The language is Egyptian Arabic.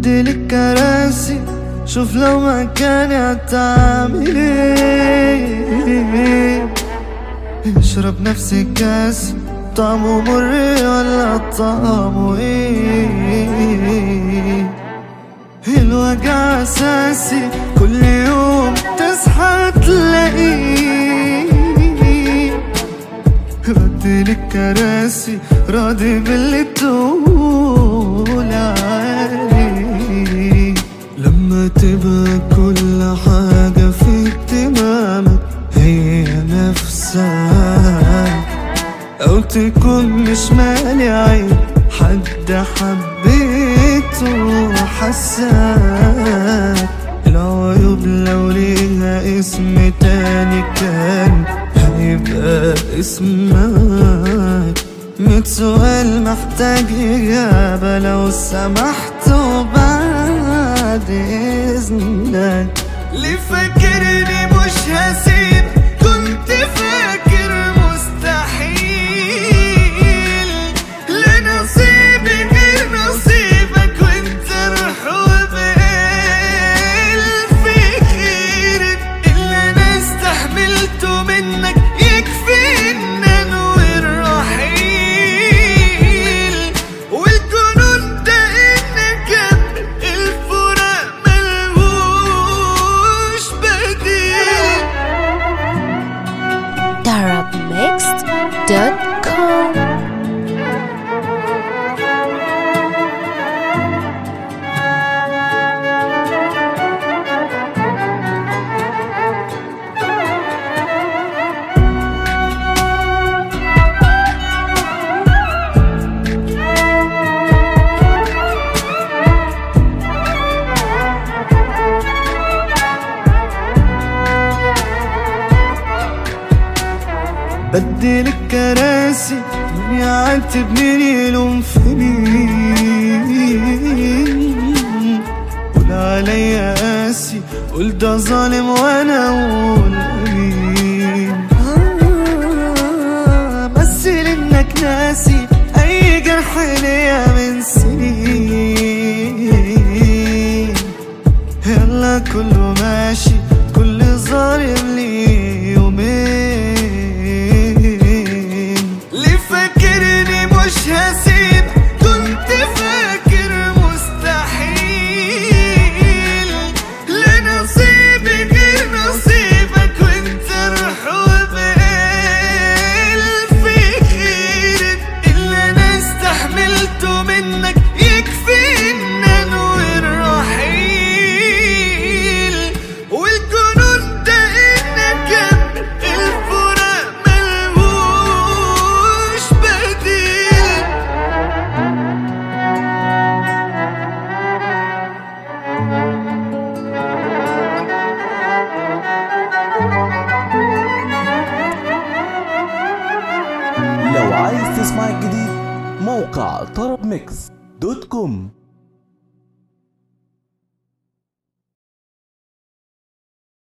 بدل الكراسي شوف لو مكاني هتعمل ايه اشرب نفس كاس طعمه مر ولا طعمه ايه الوجع اساسي كل يوم تصحى تلاقيه بدل الكراسي راضي باللي تقول عليه لما تبقى كل حاجة في اهتمامك هي نفسك أو تكون مش مالي عيب حد حبيته وحساك العيوب لو ليها اسم تاني كان هيبقى اسمك ميت سؤال محتاج إجابة لو سمحت وبعد إذنك ليه فاكرني مش هسيب كنت فاكر مستحيل لنصيبي غير نصيبك وانت روح وبقال في خيرك اللي انا استحملته منك يكفي ان انوي الرحيل والجنون ده انك الفراق ملهوش بديل darabmixed.com بدل الكراسي مين يعاتب مين يلوم في مين قول عليا قاسي قول ده ظالم وانا اقول امين آه، مثل انك ناسي اي جرح ليا من سنين يلا كله ماشي كل ظالم ليه يومين ليه فاكرني مش هسيب كنت فاكر مستحيل لنصيبي غير نصيبك وانت روح وبقال في خيرك اللي انا استحملته منك يكفي ان انوي الرحيل والجنون ده انك الفراق ملهوش بديل لو عايز تسمع الجديد موقع طرب ميكس دوت كوم